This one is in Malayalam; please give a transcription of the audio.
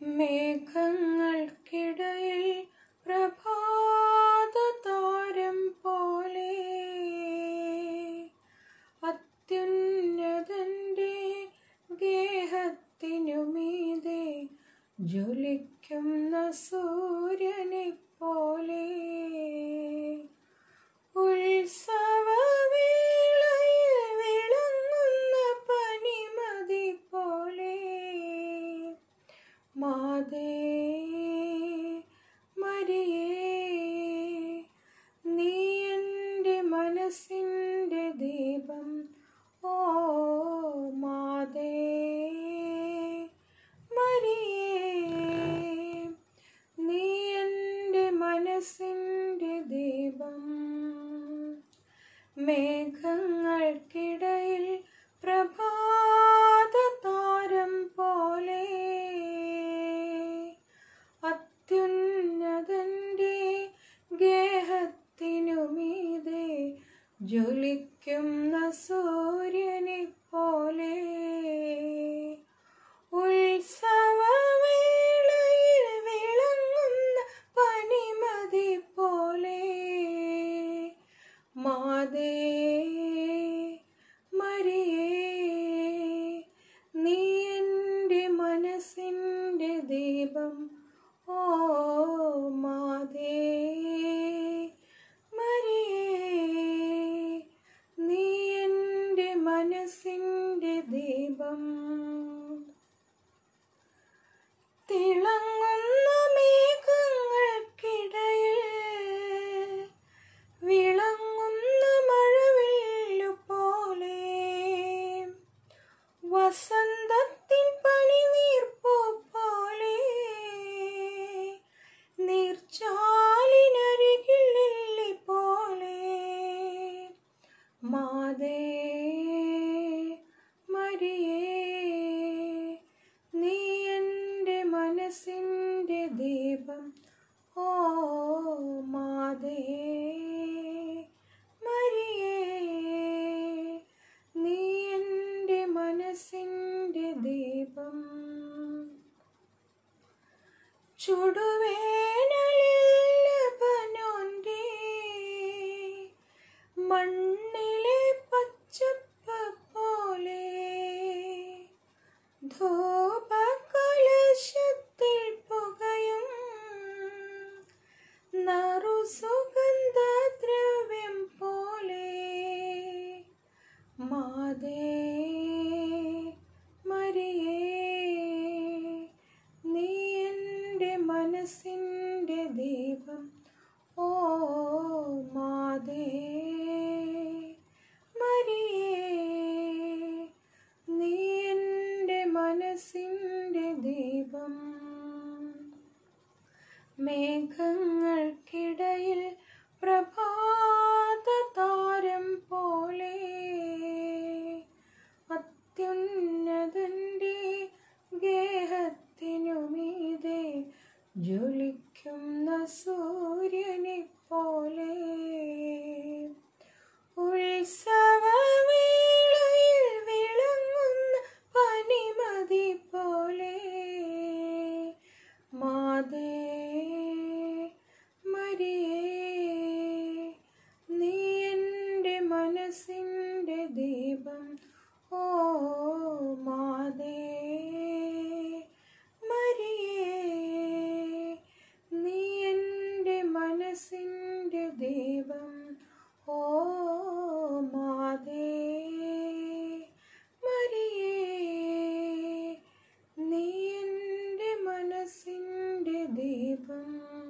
മേഘങ്ങൾക്കിടയിൽ പ്രഭാതതാരം പോലെ അത്യുന്നതന്റെ ഗേഹത്തിനുമീതെ ജ്വലിക്കുന്ന സൂര്യനെ പോലെ ഉത്സവവേളയിൽ വിളങ്ങുന്ന പനിമതി പോലെ മാതേ മരിയേ നീ എൻ്റെ മനസ്സിൻ്റെ ദീപം ഓ മാതേ മരിയേ നീ എൻ്റെ മനസ്സിൻ്റെ ദീപം മേഘങ്ങൾക്കിടയിൽ പ്രഭാതതാരം പോലെ അത്യുന്നതന്റെ ഗേഹത്തിനുമീതെ ജ്വലിക്കുന്ന സൂര്യനെ പോലെ ഉത്സവവേളയിൽ വിളങ്ങുന്ന പനിമതി പോലെ മാതേ മരിയേ നീ എൻ്റെ മനസ്സിൻ്റെ ദീപം ഓ മാതേ മരിയേ നീ എൻ്റെ മനസ്സിൻ്റെ ദീപം തിളങ്ങുന്ന മേഘങ്ങൾക്കിടയിൽ വിളങ്ങുന്ന മഴവില്ലു പോലെ വസന്തത്തിൻ പനിനീർപ്പു പോലെ നീർച്ചാലിനരികിൽ ലില്ലി പോലെ മാതേ മരിയേ നീ എൻ്റെ മനസ്സിൻ്റെ ദീപം ഓ മാതേ മരിയേ നീ എൻ്റെ മനസ്സിൻ്റെ ദീപം ചുടുവേനലിൽ ലബനോന്റെ മണ്ണിലെ പച്ചപ്പ് പോലെ ധൂപകലശത്തിൽ പുകയും നറുസുഗന്ധദ്രവ്യം പോലെ മാതേ മരിയേ നീ എൻ്റെ മനസ്സിൻ്റെ ദീപം ഓ മാതേ മരിയേ നീ എൻ്റെ മനസ്സിൻ്റെ ദീപം മേഘങ്ങൾക്കിടയിൽ പ്രഭാതതാരം പോലെ അത്യുന്നതന്റെ ഗേഹത്തിനുമീതെ ജ്വലിക്കുന്ന സൂര്യനെ പോലെ ഉത്സവവേളയിൽ വിളങ്ങുന്ന പനിമതി പോലെ മാതേ മരിയേ നീ എൻ്റെ മനസ്സിൻ്റെ ദീപം ഓ മാതേ മരിയേ നീ എൻ്റെ മനസ്സിൻ്റെ ദീപം ഓ മാതേ മരിയേ നീ എൻ്റെ മനസ്സിൻ്റെ ദീപം